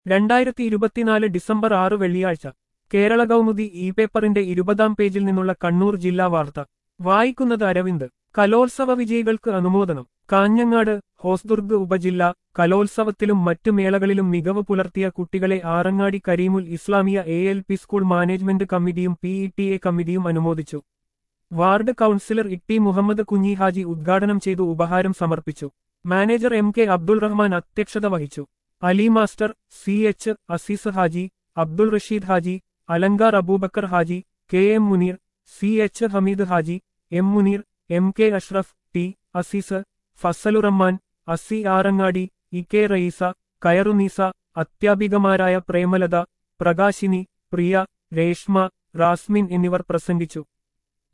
രണ്ടായിരത്തി ഇരുപത്തിനാല് ഡിസംബർ ആറ് വെള്ളിയാഴ്ച കേരള കൗമുദി ഇ പേപ്പറിന്റെ ഇരുപതാം പേജിൽ നിന്നുള്ള കണ്ണൂർ ജില്ലാ വാർത്ത വായിക്കുന്നത് അരവിന്ദ് കലോത്സവ വിജയികൾക്ക് അനുമോദനം കാഞ്ഞങ്ങാട് ഹോസ്ദുർഗ് ഉപജില്ല കലോത്സവത്തിലും മറ്റു മേളകളിലും മികവ് പുലർത്തിയ കുട്ടികളെ Arangadi Kareemul Islamiya A L P school management കമ്മിറ്റിയും പി ഇ ടി എ കമ്മിറ്റിയും അനുമോദിച്ചു വാർഡ് കൌൺസിലർ ഇട്ടി മുഹമ്മദ് കുഞ്ഞി ഹാജി ഉദ്ഘാടനം ചെയ്തു ഉപഹാരം സമർപ്പിച്ചു manager M K Abdul Rahman അധ്യക്ഷത വഹിച്ചു Ali master C H Azeez Haji Abdul Rasheed Haji Alankar Aboobacker Haji K M Muneer C H Hameed Haji M Muneer M K Ashraf T Azeez Fazlurahman അസി ആറങ്ങാടി ഇ കെ റയീസ കയറുനീസ അത്യാപികമാരായ പ്രേമലത പ്രകാശിനി പ്രിയ രേഷ്മ റാസ്മിൻ എന്നിവർ പ്രസംഗിച്ചു